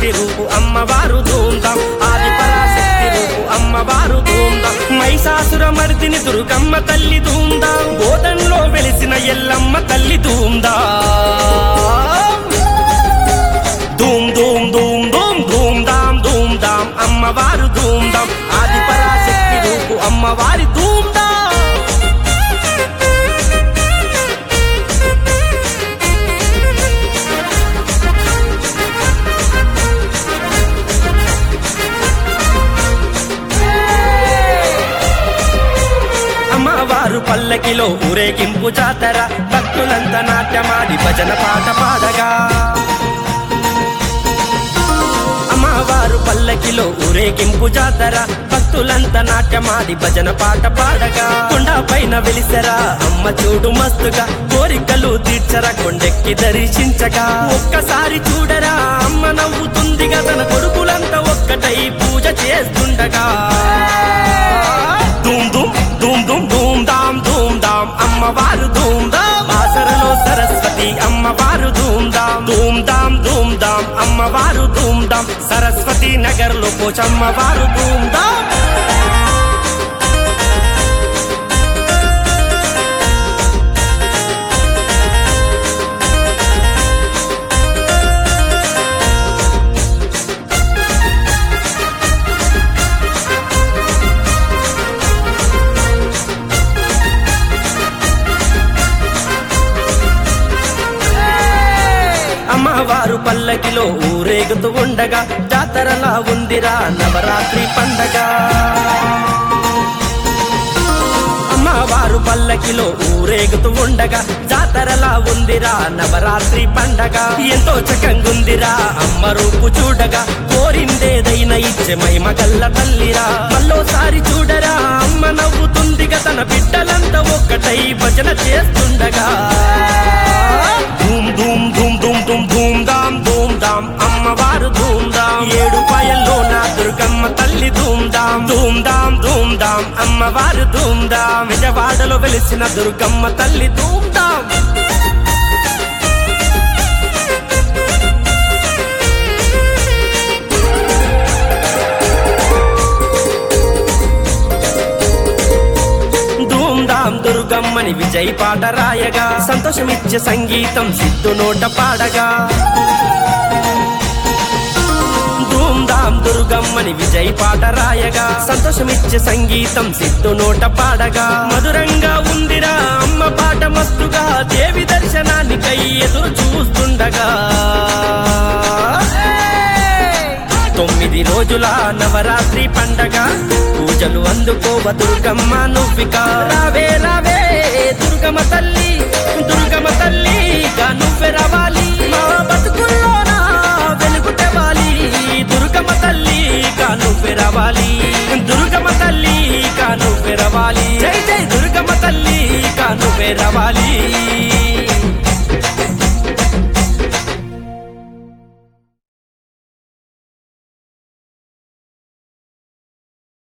పరాశక్తి రూపు అమ్మవారు ధూంధాం ఆది పరాశక్తి రూపు అమ్మవారు ధూంధాం మైసాసుర మర్దిని దుర్గమ్మ తల్లి ధూంధాం బోధంలో వెలిసిన ఎల్లమ్మ తల్లి ధూంధాం ధూమ్ ధూమ్ ధూమ్ ధూమ్ ధూమ్ ధామ్ ధూమ్ ధామ్ అమ్మవారు ధూమ్ ధామ్ ఆది పరాశక్తి రూపు అమ్మవారి ధూమ్ ధామ్ అమ్మవారు పల్లకిలో ఊరేగింపు జాతర భక్తులంతా నాట్యమాడి భజన పాట పాడగా అమ్మవారు పల్లకిలో ఊరేగింపు జాతర భక్తులంతా నాట్యమాడి భజన పాట పాడగా కొండ పైన వెలిసరా అమ్మ చూడు మస్తుగా కోరికలు తీర్చరా కొండెక్కి దర్శించగా ఒక్కసారి చూడరా అమ్మ నవ్వుతుందిగా తన కొడుకులంతా ఒక్కటై పూజ చేస్తుండగా ధూమ్ ధూమ్ ధూమ్ ధూమ్ ధూమ్ ధామ్ ధూమ్ ధామ్ అమ్మవారు ధూమ్ ధామ్ ఆసరలో సరస్వతి అమ్మవారు ధూమ్ ధామ్ ధూమ్ ధామ్ ధూమ్ ధామ్ అమ్మవారు ధూమ్ ధామ్ సరస్వతి నగర్ లో పోచమ్మవారు ధూమ్ ధామ్ అమ్మవారు పల్లకిలో ఊరేగుతూ ఉండగా జాతరలా ఉందిరా నవరాత్రి పండగ అమ్మవారు పల్లకిలో ఊరేగుతూ ఉండగా జాతరలా ఉందిరా నవరాత్రి పండగ ఎంతో చకంగుందిరా అమ్మ రూపు చూడగా కోరిందేదైనా ఇచ్చే మహిమ గల్ల తల్లిరా మళ్ళోసారి చూడరా అమ్మ నవ్వుతుందిగా తన బిడ్డలంతా ఒక్కటై భజన చేస్తుండగా ధూమ్ ధూమ్ ధూమ్ ధూమ్ ధూమ్ ధూమ్ ధామ్ ధూమ్ ధామ్ అమ్మవారు ధూమ్ ధామ్ ఏడు పాయల్లో నా దుర్గమ్మ తల్లి ధూమ్ ధామ్ ధూమ్ ధామ్ ధూమ్ ధామ్ అమ్మవారు ధూమ్ ధామ్ విజయవాడలో వెలిసిన దుర్గమ్మ తల్లి ధూమ్ ధామ్ ధూమ్ ధామ్ దుర్గమ్మని విజయ్ పాట రాయగా సంతోషమిచ్చే సంగీతం సిద్ధు నోట పాడగా ధూమ్ ధామ్ దుర్గమ్మని విజయ్ పాట రాయగా సంతోషమిచ్చే సంగీతం సిద్ధు నోట పాడగా మధురంగా ఉందిరా అమ్మ పాట మస్తుగా దేవి దర్శనానికై ఎదురు చూస్తుండగా తొమ్మిది రోజుల నవరాత్రి పండగ పూజలు అందుకోవ దుర్గమ్మ నువ్విక రావే రావే దుర్గమ్మ తల్లి దుర్గమ్మ తల్లి ఇక నువ్వే రావాలి మా బతుకుల్లోన వెలుగు తెవాలి దుర్గమ్మ తల్లి ఇక నువ్వే రావాలి దుర్గమ్మ తల్లి ఇక నువ్వే రావాలి జై జై దుర్గమ్మ తల్లి ఇక నువ్వే రావాలి